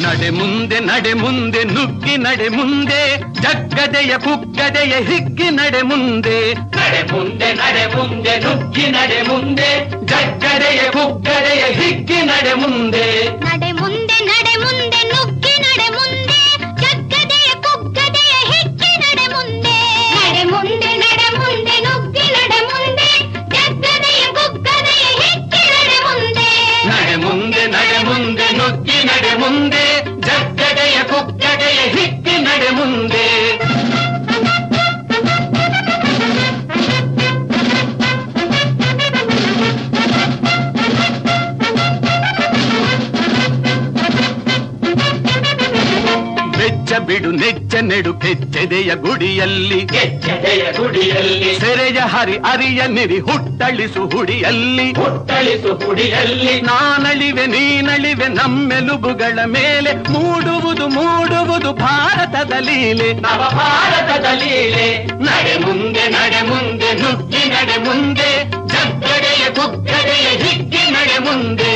ನಡೆ ಮುಂದೆ ನಡೆ ಮುಂದೆ ನುಗ್ಗಿ ನಡೆ ಮುಂದೆ ಜಗ್ಗದೆಯ ಕುಗ್ಗದೆಯ ಹಿಗ್ಗಿ ನಡೆ ಮುಂದೆ ನಡೆ ಮುಂದೆ ನಡೆ ಮುಂದೆ ನುಗ್ಗಿ ನಡೆ ಮುಂದೆ ಜಗ್ಗದೆಯ ಕುಗ್ಗದೆಯ ಹಿಗ್ಗಿ ನಡೆ ಮುಂದೆ ನಡೆ ಮುಂದೆ ನಡೆ ಮುಂದೆ ನುಗ್ಗಿ ನಡೆ ಮುಂದೆ ಜಗ್ಗದೆಯ ಕುಗ್ಗದೆಯ ಹಿಕ್ಕಿ ನಡೆ ಮುಂದೆ ನಡೆ ಮುಂದೆ ನಡೆ ಮುಂದೆ ನುಗ್ಗಿ ನಡೆ ಮುಂದೆ ಜಗ್ಗದೆಯ ಕುಗ್ಗದೆಯ ಹಿಕ್ಕಿ ನಡೆ ಮುಂದೆ ನಡೆ ಮುಂದೆ ನಡೆ ಮುಂದೆ ನುಗ್ಗಿ ನಡೆ ಮುಂದೆ ಜಗ್ಗದೆಯ ಕುಗ್ಗದೆಯ ಹಿಗ್ಗಿ ನಡೆ ಮುಂದೆ ಬೆಚ್ಚ ಬಿಡು ನೆಚ್ಚ ನೆಡು ಕೆಚ್ಚೆದೆಯ ಗುಡಿಯಲ್ಲಿ ಕೆಚ್ಚದೆಯ ಗುಡಿಯಲ್ಲಿ ಸೆರೆಯ ಹರಿ ಅರಿಯ ನಿರಿ ಹುಟ್ಟಳಿಸು ಹುಡಿಯಲ್ಲಿ ಹುಟ್ಟಳಿಸು ಹುಡಿಯಲ್ಲಿ ನಾನಳಿವೆ ನೀನಳಿವೆ ನಮ್ಮೆಲುಬುಗಳ ಮೇಲೆ ಮೂಡುವುದು ಮೂಡುವುದು ಭಾರತದ ಲೀಲೆ ನವ ಭಾರತದ ಲೀಲೆ ನಡೆ ಮುಂದೆ ನಡೆ ಮುಂದೆ ನುಗ್ಗಿ ನಡೆ ಮುಂದೆ ಜಗ್ಗಡೆಯ ಕುಗ್ಗಡೆಯ ಹಿಗ್ಗಿ ನಡೆ ಮುಂದೆ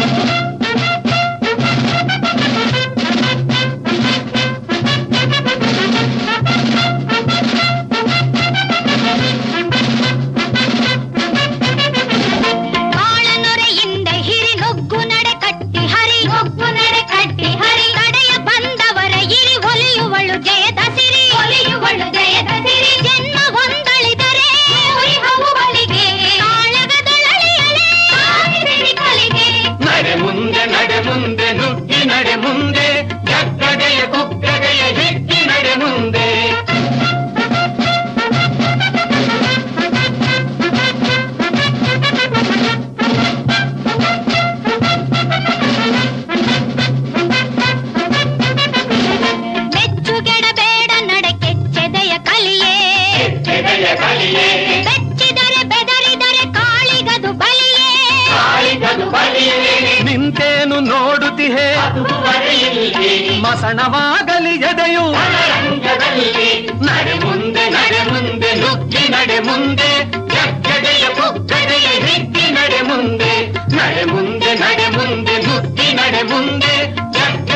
ಬಾಳನೊರೆಯಿಂದ ಹಿರಿ ನುಗ್ಗು ನಡೆ ಕಟ್ಟಿ ಹರಿ ನುಗ್ಗು ನಡೆ ಕಟ್ಟಿ ಹರಿ ಕಡೆಯ ಬಂದವರ ಇರಿ ಒಲಿಯುವಳು ಜಯದ ಸಿರಿ ಒಲಿಯುವಳು ಜಯದ ಸಿರಿ ಜನ್ಮ ಹೊಂದಳಿದರೆ ಬಳಿಗೆ ಕಾಳಗದೊಳಲಿಯಲೇ ಕಾಲಿದಿರಿ ಕಲಿಗೆ ನಡೆ ಮುಂದೆ ನಡೆ ಮುಂದೆ ನುಗ್ಗಿ ನಡೆ ಮುಂದೆ ಜಗ್ಗಡೆಯ ಕುಗ್ಗಡೆಯ ಹಿಗ್ಗಿ ನಡೆ ಮುಂದೆ ಬೆಚ್ಚುಗೆಡಬೇಡ ನಡೆ ಕೆಚ್ಚೆದೆಯ ಕಲಿಯೇ ಕೆಚ್ಚದೆಯ ಕಲಿಯೇ ಬೆಚ್ಚಿದರೆ ಬೆದರಿದರೆ ಕಾಳಿಗದು ಬಲಿಯೇ ಕಾಳಿಗದು ಬಲಿಯೇ ನಿಂತೇನು ನೋಡುತ್ತಿಹೆ ಬರೆಯಲ್ಲಿ ಮಸಣವಾಗಲಿ ಎದೆಯು ರಣರಂಗದಲ್ಲಿ ನಡೆ ಮುಂದೆ ನಡೆ ಮುಂದೆ ನುಗ್ಗಿ ನಡೆ ಮುಂದೆ ಜಗ್ಗಡೆಯ ಕುಗ್ಗಡೆಯ ಹಿಗ್ಗಿ ನಡೆ ಮುಂದೆ ನಡೆ ಮುಂದೆ ನಡೆ ಮುಂದೆ ನುಗ್ಗಿ ನಡೆ ಮುಂದೆ ಜಗ್ಗ